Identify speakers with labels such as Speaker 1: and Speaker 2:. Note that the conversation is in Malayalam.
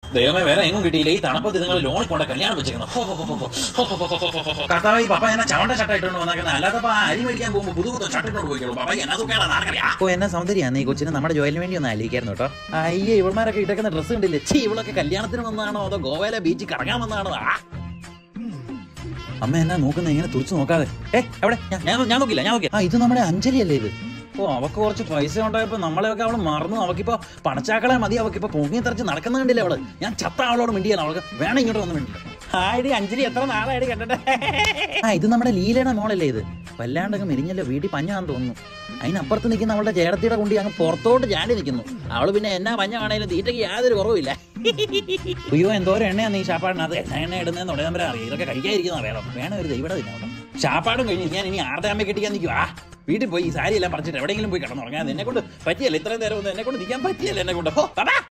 Speaker 1: ദൈവമേ വേറെ എങ്ങും കിട്ടിയില്ല ഈ തണുപ്പത്ത് നിങ്ങൾ ലോണിൽ കൊണ്ട് കല്യാണം വെച്ചേക്കുന്നു കർത്താവ് പപ്പ എന്നെ ചവണ്ട ഷട്ടായിട്ടുണ്ട് വന്നേക്കുന്നത് അല്ലാതെ ആ അരി മേടിക്കാൻ പോകുമ്പോൾ പുതു പുതു ഷട്ടിട്ടോട് പോയിക്കോളൂ പപ്പ എന്നാ തുകയാണ് നാണക്കറിയാ
Speaker 2: ഓ എന്നെ സൗന്ദര്യാണ് ഈ കൊച്ചിന് നമ്മുടെ ജോലിന് വേണ്ടി ഒന്ന് ആലോചിക്കായിരുന്നു കേട്ടോ അയ്യേ ഇവന്മാരൊക്കെ ഇട്ടേക്കുന്ന ഡ്രസ്സ് കണ്ടില്ലേ ചീ ഇവളൊക്കെ കല്യാണത്തിന് വന്നതാണോ അതോ ഗോവയിലെ ബീച്ചിൽ കറങ്ങാൻ വന്നതാണോ ആ അമ്മ എന്നാ നോക്കുന്ന ഇങ്ങനെ തുറച്ചു നോക്കാതെ ഏ അവിടെ ഞാൻ- ഞാൻ ഞാൻ നോക്കില്ല ഞാൻ നോക്കില്ല ആ ഇത് നമ്മുടെ അഞ്ജലി അല്ലേ ഇത് ഓ അവക്ക് കുറച്ച് പൈസ ഉണ്ടായപ്പോ നമ്മളെയൊക്കെ അവള് മറന്നു അവക്കിപ്പോ പണച്ചാക്കളെ മതി അവക്കിപ്പോ പൊങ്ങി തെറിച്ച് നടക്കുന്ന കണ്ടില്ല അവള് ഞാൻ ചത്ത അവളോട് മിണ്ടിയാണ് അവൾക്ക് വേണം ഇങ്ങോട്ട് വന്ന് മിണ്ടില്ല ആയിടി അഞ്ജലി എത്ര നാളായിട്ട് കണ്ടിട്ട് ആ ഇത് നമ്മുടെ ലീലയുടെ മോളല്ലേ ഇത് വല്ലാണ്ടങ്ങ് മെരിഞ്ഞല്ലോ വീട്ടിൽ പഞ്ഞാന്ന് തോന്നുന്നു അതിനപ്പുറത്ത് നിൽക്കുന്ന അവളുടെ ചേടത്തിയുടെ കുണ്ടി അങ്ങ് പുറത്തോട്ട് ചാടി നിൽക്കുന്നു അവള് പിന്നെ എന്നാ പഞ്ഞ ആണേലും തീറ്റയ്ക്ക് യാതൊരു കുറവില്ല അയ്യോ എന്തോരം എണ്ണയാണ് ഈ ഷാപ്പാടിനകത്ത് എണ്ണ എണ്ണ ഇടുന്നതെന്ന് ഉടനെ നമ്പർ അറിയാം ഇതൊക്കെ കഴിക്കാതിരിക്കുന്ന വേണം വേണം ഒരു ദൈവം തിന്നോട്ടോ ഷാപ്പാടും കഴിഞ്ഞ് ഞാൻ ഇനി ആരുടെ അമ്മ കെട്ടിക്കാൻ നിൽക്കും ആ വീട്ടിൽ പോയി ഈ സാരി എല്ലാം പറിച്ചിട്ട് എവിടെയെങ്കിലും പോയി കിടന്നുറങ്ങാൻ എന്നെ കൊണ്ട് പറ്റിയല്ല ഇത്രയും നേരം ഒന്നും എന്നെ കൊണ്ട് നിൽക്കാൻ പറ്റിയല്ല എന്നെ കൊണ്ട് ഹോ, അതാ